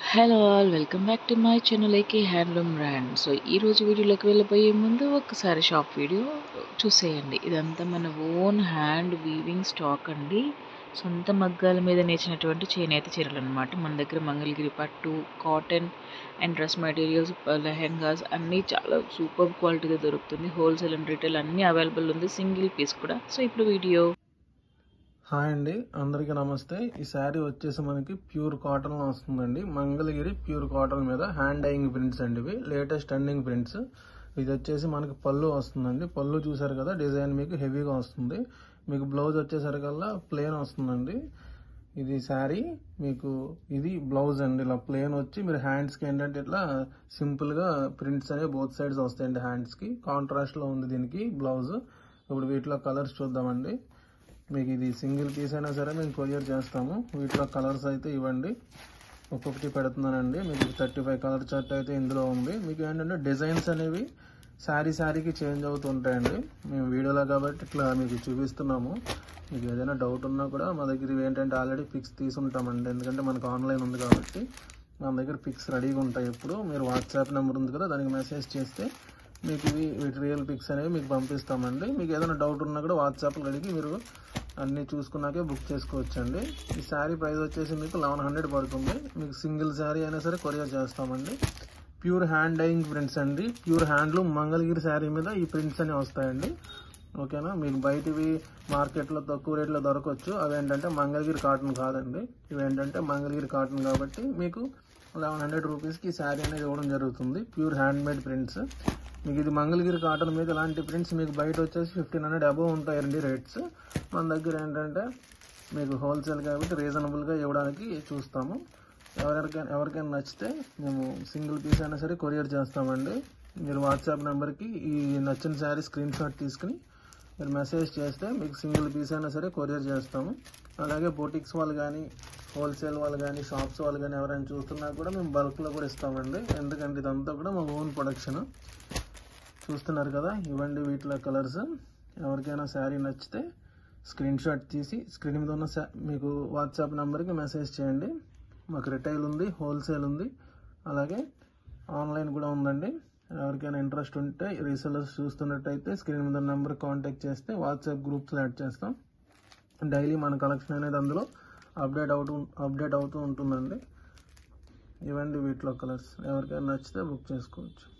hello all welcome back to my channel AK handloom brand so ఈ రోజు వీడియోలోకి వెళ్ళిపోయే ముందు ఒకసారి షాప్ వీడియో చూసేయండి ఇదంతా మన ఓన్ హ్యాండ్ వీవింగ్ స్టాక్ అండి సొంత మగ్గాల మీద నేర్చినటువంటి చేనేత చీరలు అనమాట మన దగ్గర మంగళగిరి పట్టు cotton and dress materials lehengas అన్నీ చాలా సూపర్ క్వాలిటీగా దొరుకుతుంది హోల్సేల్ అండ్ రిటైల్ అన్నీ అవైలబుల్ ఉంది సింగిల్ పీస్ కూడా సో ఇప్పుడు వీడియో హాయ్ అండి అందరికీ నమస్తే ఈ శారీ వచ్చేసి మనకి ప్యూర్ కాటన్ వస్తుందండి మంగళగిరి ప్యూర్ కాటన్ మీద హ్యాండ్ డైయింగ్ ప్రింట్స్ అండి ఇవి లేటెస్ట్ ట్రెండింగ్ ప్రింట్స్ ఇది వచ్చేసి మనకి పళ్ళు వస్తుందండి పళ్ళు చూసారు కదా డిజైన్ మీకు హెవీగా వస్తుంది మీకు బ్లౌజ్ వచ్చేసరికల్లా ప్లేన్ వస్తుందండి ఇది శారీ మీకు ఇది బ్లౌజ్ అండి ఇలా ప్లేన్ వచ్చి మీరు హ్యాండ్స్కి ఏంటంటే ఇట్లా సింపుల్గా ప్రింట్స్ అనేవి బోత్ సైడ్స్ వస్తాయండి హ్యాండ్స్కి కాంట్రాస్ట్లో ఉంది దీనికి బ్లౌజ్ ఇప్పుడు వీటిలో కలర్స్ చూద్దామండి మీకు ఇది సింగిల్ పీస్ అయినా సరే మేము కొరియర్ చేస్తాము వీటిలో కలర్స్ అయితే ఇవ్వండి ఒక్కొక్కటి పెడుతున్నానండి మీకు థర్టీ ఫైవ్ కలర్ చార్ట్ అయితే ఇందులో ఉంది మీకు ఏంటంటే డిజైన్స్ అనేవి శారీ శారీకి చేంజ్ అవుతుంటాయండి మేము వీడియోలో కాబట్టి ఇట్లా మీకు చూపిస్తున్నాము మీకు ఏదైనా డౌట్ ఉన్నా కూడా మా దగ్గర ఇవి ఏంటంటే ఆల్రెడీ పిక్స్ తీసుంటామండి ఎందుకంటే మనకు ఆన్లైన్ ఉంది కాబట్టి మన దగ్గర పిక్స్ రెడీగా ఉంటాయి ఎప్పుడు మీరు వాట్సాప్ నెంబర్ ఉంది కదా దానికి మెసేజ్ చేస్తే మీకు ఇవి వీటి రియల్ పిక్స్ అనేవి మీకు పంపిస్తామండి మీకు ఏదైనా డౌట్ ఉన్నా కూడా వాట్సాప్లో అడిగి మీరు అన్నీ చూసుకున్నాకే బుక్ చేసుకోవచ్చండి ఈ శారీ ప్రైస్ వచ్చేసి మీకు లెవెన్ హండ్రెడ్ పడుతుంది మీకు సింగిల్ శారీ అయినా సరే కొరియర్ చేస్తామండి ప్యూర్ హ్యాండ్ డైయింగ్ ప్రింట్స్ అండి ప్యూర్ హ్యాండ్లూమ్ మంగళగిరి శారీ మీద ఈ ప్రింట్స్ అనేవి వస్తాయండి ఓకేనా మీకు బయటివి మార్కెట్లో తక్కువ రేట్లో దొరకవచ్చు అవేంటంటే మంగళగిరి కాటన్ కాదండి ఇవేంటంటే మంగళగిరి కాటన్ కాబట్టి మీకు లెవెన్ హండ్రెడ్ రూపీస్కి శారీ అనేది ఇవ్వడం జరుగుతుంది ప్యూర్ హ్యాండ్ మేడ్ ప్రింట్స్ మీకు ఇది మంగళగిరి కాటన్ మీద ఇలాంటి ప్రింట్స్ మీకు బయట వచ్చేసి ఫిఫ్టీన్ హండ్రెడ్ అబవ్ ఉంటాయండి రేట్స్ మన దగ్గర ఏంటంటే మీకు హోల్సేల్ కాబట్టి రీజనబుల్గా ఇవ్వడానికి చూస్తాము ఎవరికైనా ఎవరికైనా నచ్చితే మేము సింగిల్ పీస్ అయినా సరే కొరియర్ చేస్తామండి మీరు వాట్సాప్ నెంబర్కి ఈ నచ్చిన శారీ స్క్రీన్ షాట్ తీసుకుని మీరు మెసేజ్ చేస్తే మీకు సింగిల్ పీస్ అయినా సరే కొరియర్ చేస్తాము అలాగే బోటిక్స్ వాళ్ళు కానీ హోల్సేల్ వాళ్ళు కానీ షాప్స్ వాళ్ళు కానీ ఎవరైనా చూస్తున్నా కూడా మేము బల్క్లో కూడా ఇస్తామండి ఎందుకంటే ఇదంతా కూడా మా ఓన్ ప్రొడక్షన్ చూస్తున్నారు కదా ఇవ్వండి వీటిలో కలర్స్ ఎవరికైనా శారీ నచ్చితే స్క్రీన్ షాట్ తీసి స్క్రీన్ మీద ఉన్న మీకు వాట్సాప్ నెంబర్కి మెసేజ్ చేయండి మాకు రిటైల్ ఉంది హోల్సేల్ ఉంది అలాగే ఆన్లైన్ కూడా ఉందండి ఎవరికైనా ఇంట్రెస్ట్ ఉంటే రీసెలర్స్ చూస్తున్నట్టయితే స్క్రీన్ మీద నెంబర్ కాంటాక్ట్ చేస్తే వాట్సాప్ గ్రూప్స్లో యాడ్ చేస్తాం డైలీ మన కలెక్షన్ అనేది అందులో అప్డేట్ అవుతూ అప్డేట్ అవుతూ ఉంటుందండి ఇవ్వండి వీటిలో కలర్స్ ఎవరికైనా నచ్చితే బుక్ చేసుకోవచ్చు